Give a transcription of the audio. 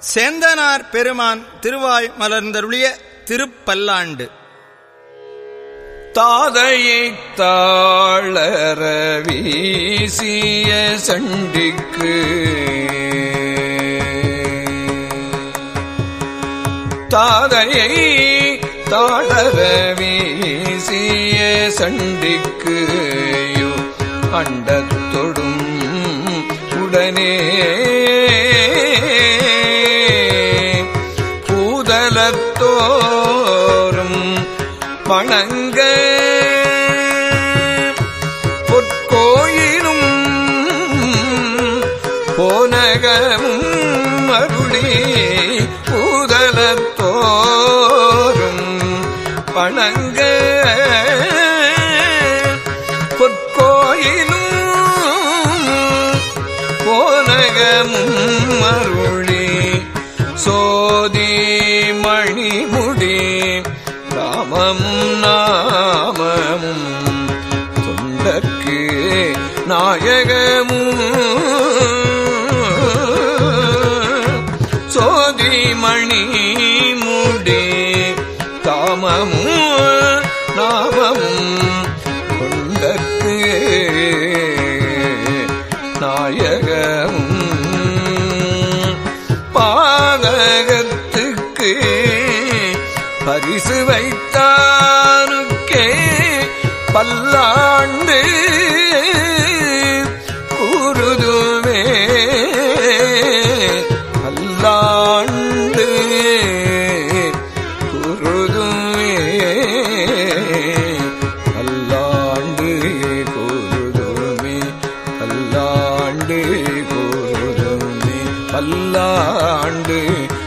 சேந்தனார் பெருமான் திருவாய் மலர்ந்தருளிய திருப்பல்லாண்டு தாதையை தாளர வீசிய சண்டிக்கு தாதையை தாளர வீசிய சண்டிக்கு அண்டத்தொடும் உடனே பூதலத்தோறும் வணங்க பொற்கோயிலும் போனகமும் அருளி பூதலத்தோறும் வணங்க பொற்கோயிலும் போனகமும் அருளி சோதி மணிமுடி ராமமும் நாமமும் தொண்டற்கு நாயகமும் சோதி மணி முடி தாமமும் நாமமும் கொண்டற்கு நாயகமும் பாதகத்துக்கு பரிசு வைத்தானுக்கே பல்லாண்டு கூறுதுமே பல்லாண்டு கூறுதுமே பல்லாண்டு கூறுதுமே பல்லாண்டு கூறுதுமே பல்லாண்டு